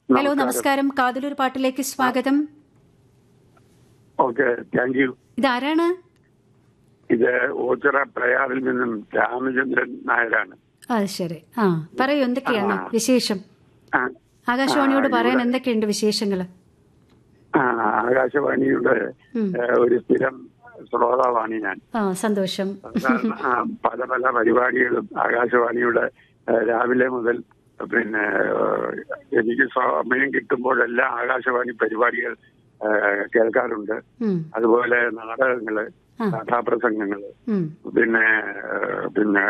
Hello നമസ്കാരം കാതിലൊരു പാട്ടിലേക്ക് സ്വാഗതം ഓക്കെ താങ്ക് യു ഇതാരാണ് ഇത് ഓച്ചിറ പ്രയാറിൽ നിന്നും രാമചന്ദ്രൻ നായരാണ് അത് ശരി ആ പറയൂ എന്തൊക്കെയാണ് ആ. വിശേഷം ആ, ആകാശവാണിയോട് ആ, പറയാൻ ഇവിടെ- എന്തൊക്കെയുണ്ട് വിശേഷങ്ങൾ ആ, ആകാശവാണിയുടെ ഉം. ഏ, ഒരു സ്ഥിരം ശ്രോതാവാണ് ഞാൻ ആ സന്തോഷം സാധാരണ, ആ, പല പല പരിപാടികളും ആകാശവാണിയുടെ ഏ, രാവിലെ മുതൽ പിന്നെ ഏ, എനിക്ക് സമയം കിട്ടുമ്പോഴെല്ലാം ആകാശവാണി പരിപാടികൾ ഏ, കേൾക്കാറുണ്ട് ഉം, അതുപോലെ നാടകങ്ങള് ആ. കഥാപ്രസംഗങ്ങള് ഉം. പിന്നെ ഏഹ്, പിന്നെ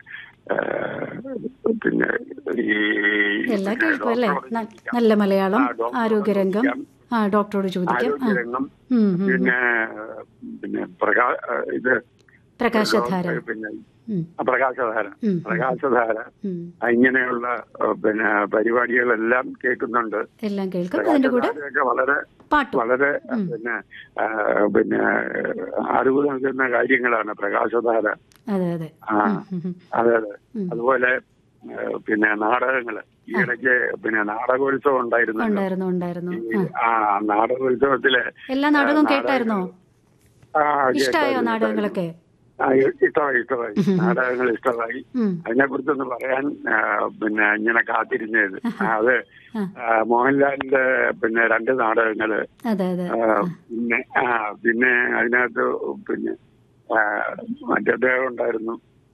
ഏഹ്, പിന്നെ ഈ എല്ലാം പിന്നെ കേൾക്കും അല്ലേ ഡോക്ടറോട് ന- ചോദിക്കാം. നല്ല മലയാളം ആ, ഡോക്ടറോട് ആരോഗ്യരംഗം ചോദിക്കാം. ആ ഡോക്ടറോട് ചോദിക്കാം ആ ആരോഗ്യരംഗം ഉം, ഉം. പിന്നെ പിന്നെ പ്രകാ ഇത് പ്രകാശധാര പിന്നെ ഉം, പ്രകാശധാര ഉം. പ്രകാശധാര ഉം. ഇങ്ങനെയുള്ള ഏഹ്, പിന്നെ പരിപാടികളെല്ലാം കേൾക്കുന്നുണ്ട് എല്ലാം കേൾക്കും അതിന്റെ കൂടെ പ്രകാശധാരയൊക്കെ വളരെ പാട്ടും വളരെ പിന്നെ ആ, പിന്നെ അറിവ് നൽകുന്ന കാര്യങ്ങളാണ് പ്രകാശധാര അതെ അതെ ആ ഉം, ഉം. അതെ അതെ ഉം. അതുപോലെ ഏഹ്, പിന്നെ നാടകങ്ങള് ഈ ഇടയ്ക്ക് പിന്നെ നാടകോത്സവം ഉണ്ടായിരുന്നല്ലോ ഉണ്ടായിരുന്നു ഉണ്ടായിരുന്നു ഈ, ആ ആ നാടകോത്സവത്തില് എല്ലാ നാടകവും നാടകങ്ങൾ- കേട്ടായിരുന്നോ ആ, ഇഷ്ടായോ കേട്ടായിരുന്നു, നാടകങ്ങളൊക്കെ ആ, ഇഷ്ടമായി ഇഷ്ടമായി നാടകങ്ങൾ ഇഷ്ടമായി ഉം. അതിനെ കുറിച്ചൊന്ന് പറയാൻ ആ, പിന്നെ ഇങ്ങനെ കാത്തിരുന്നത് ആ, അത് ആ. ആ, മോഹൻലാലിന്റെ പിന്നെ രണ്ട് നാടകങ്ങള് അതെ അതെ ആ, പിന്നെ ആ പിന്നെ അതിനകത്ത് പിന്നെ ആ, മറ്റേ ഉണ്ടായിരുന്നു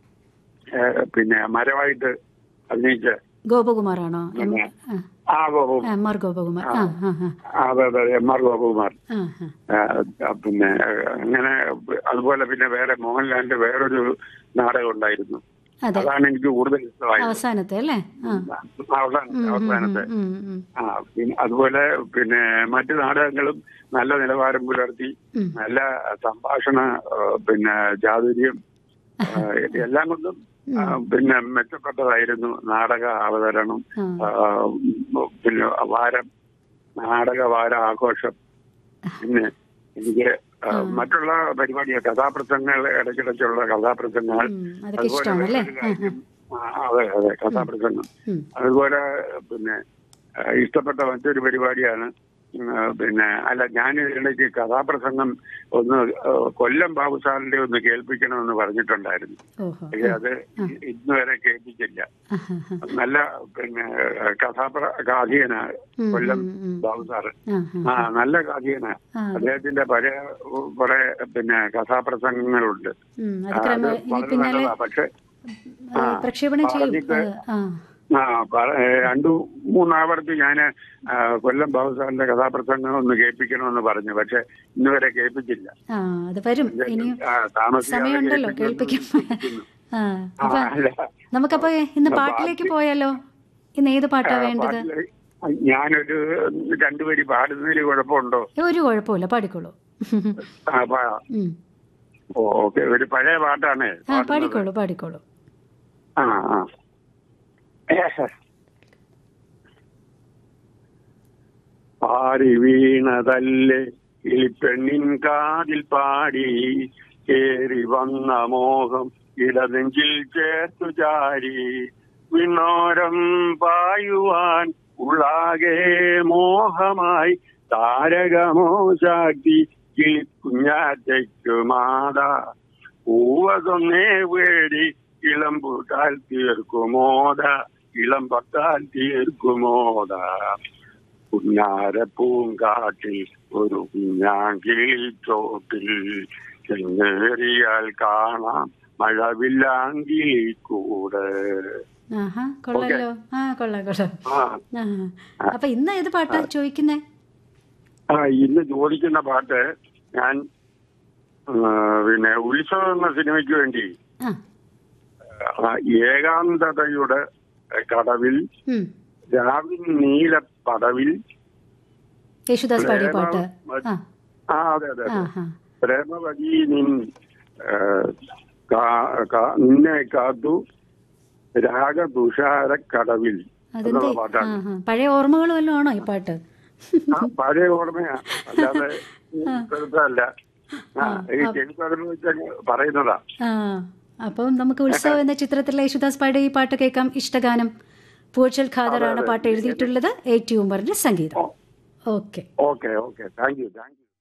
ആ, പിന്നെ മരമായിട്ട് അഭിനയിച്ച ഗോപകുമാറാണോ എം പിന്നെ, ആ, ആ ഗോപു എം ആർ ഗോപകുമാർ ആ ആ ആ ആ, അതെ അതെ എം ആർ ഗോപകുമാർ ആ ആ ആ, ആ, പിന്നെ അങ്ങനെ അതുപോലെ പിന്നെ വേറെ മോഹൻലാലിന്റെ വേറൊരു നാടകം ഉണ്ടായിരുന്നു അതെ അതാണ് എനിക്ക് കൂടുതൽ ഇഷ്ടമായത് അവസാനത്തെ അല്ലേ ആ അവസാനം ഉം, ഉം, അവസാനത്തെ ഉം, ഉം, ആ പിന്നെ അതുപോലെ പിന്നെ മറ്റു നാടകങ്ങളും നല്ല നിലവാരം പുലർത്തി ഉം. നല്ല സംഭാഷണ ആ, പിന്നെ ചാതുര്യം ആ, എല്ലാം കൊണ്ടും ആ, പിന്നെ മെച്ചപ്പെട്ടതായിരുന്നു നാടക അവതരണം ആ. ആ, പിന്നെ വാരം നാടക വാര ആഘോഷം പിന്നെ എനിക്ക് ആ, മറ്റുള്ള പരിപാടികൾ കഥാപ്രസംഗങ്ങൾ ഇടയ്ക്കിടയ്ക്കുള്ള കഥാപ്രസംഗങ്ങൾ ഉം, അതൊക്കെ ഇഷ്ടമാണല്ലേ വേറൊരു കാര്യം, ആ, അതെ അതെ കഥാപ്രസംഗം ഉം. അതുപോലെ പിന്നെ ആ, ഇഷ്ടപ്പെട്ട മറ്റൊരു പരിപാടിയാണ് ഉം, ആ, പിന്നെ അല്ല ഞാൻ ഇടയ്ക്ക് കഥാപ്രസംഗം ഒന്ന് ആ, കൊല്ലം ബാബു സാറിന്റെ ഒന്ന് കേൾപ്പിക്കണമെന്ന് പറഞ്ഞിട്ടുണ്ടായിരുന്നു ഓഹോ പക്ഷെ അത് ഇന്ന് വരെ കേൾപ്പിച്ചില്ല ആ, ആ, ആ. നല്ല പിന്നെ കഥാപ്ര ഗാധികനാണ് ഉം, കൊല്ലം ഉം, ഉം. ബാബു സാറ് ആ, ആ. ആ നല്ല ഗാധികനാണ് ആ, അദ്ദേഹത്തിന്റെ പല കുറെ പിന്നെ കഥാപ്രസംഗങ്ങളുണ്ട് ഉം, ആ, അത് അത് ക്രമ ഇനി വളരെ പിന്നാലെ നല്ലതാ പക്ഷെ ആ, പ്രക്ഷേപണം ചെയ്യും പറഞ്ഞിട്ട് അത്, ആ ആ പ- ഏ, രണ്ടു മൂന്നാവർത്തി ഞാൻ കൊല്ലം ബാബു സാറിന്റെ കഥാപ്രസംഗം ഒന്ന് കേൾപ്പിക്കണമെന്ന് പറഞ്ഞു പക്ഷെ ഇന്ന് വരെ കേൾപ്പിച്ചില്ല ആ അത് വരും ഇനി ആ, താമസിയാതെ സമയമുണ്ടല്ലോ കേൾപ്പിക്കുമെന്ന് കേൾപ്പിക്കും ആ ആ, അപ്പൊ അല്ല. നമുക്കപ്പോ ഇന്ന് ആ, പാട്ടിലേക്ക് പാട്ട്- പോയാലോ ഇന്ന് ഏത് പാട്ടാ ആ, വേണ്ടത് പാട്ടില് ഞാനൊരു രണ്ടുപേര് പാടുന്നതിൽ കുഴപ്പമുണ്ടോ ഒരു കുഴപ്പമില്ല പാടിക്കോളൂ ആ, പാ- ഉം. ഓ, ഓക്കെ ഒരു പഴയ പാട്ടാണ് ആ പാടിക്കോളൂ പാടിക്കോളൂ ആ ആ പാടി വീണതല്ലേ കിളിപ്പെണ്ണിൻ കാതിൽ പാടി കേറി വന്ന മോഹം ഇടനെഞ്ചിൽ ചേർത്തു ചാരി വിണ്ണോരം പായുവാൻ ഉള്ളാകെ മോഹമായി താരകമോ ശാക്തി കിളിക്കുഞ്ഞാറ്റയ്ക്കു മാതാ പൂവതൊന്നേ വേടി ഇളം പൂട്ടാൽ തീർക്കുമോദ ഇളം പത്താൽ തീർക്കുമോദ പുന്നാര പൂങ്കാട്ടിൽ ഒരു കുഞ്ഞാങ്കിളിച്ചോട്ടിൽ ചെന്നേറിയാൽ കാണാം മഴവില്ലാങ്കിളി കൂടെ ആഹാ കൊള്ളാലോ ആ കൊള്ളാം കൊള്ളാം ആ ആ അപ്പൊ ഇന്ന് ഏത് പാട്ടാ ചോദിക്കുന്നേ ആ ഇന്ന് ചോദിക്കുന്ന പാട്ട് ഞാൻ ആ, പിന്നെ ഉത്സവം എന്ന സിനിമയ്ക്ക് വേണ്ടി ആ ആ, ഏകാന്തതയുടെ കടവിൽ ഉം രാവിൽ നീല പടവിൽ യേശുദാസ് പാടിയ പാട്ട് ആ ആ അതെ അതെ ആ അതെ ആ പ്രേമവതി നിൻ ഏ, കാ- കാ- നിന്നെ കാത്തു രാഗതുഷാര കടവിൽ അതെന്ത് എന്നുള്ള ആ പാട്ടാണ് ആ പഴയ ഓർമ്മകൾ വല്ലതും ആണോ ഈ പാട്ട് ആ, പഴയ ഓർമ്മയാ അല്ലാതെ ചെറുതല്ല ആ ഈ ചെറുപ്പതെന്ന് വെച്ചാൽ പറയുന്നതാ ആ അപ്പം നമുക്ക് ഉത്സവം എന്ന ചിത്രത്തിലെ യേശുദാസ് പാടിയ ഈ പാട്ട് കേൾക്കാം ഇഷ്ടഗാനം പൂച്ചൽ ഖാദറാണ് അതെ. പാട്ട് എഴുതിയിട്ടുള്ളത് എ ടി ഉമറിന്റെ സംഗീതം ഓ. Okay okay okay thank you thank U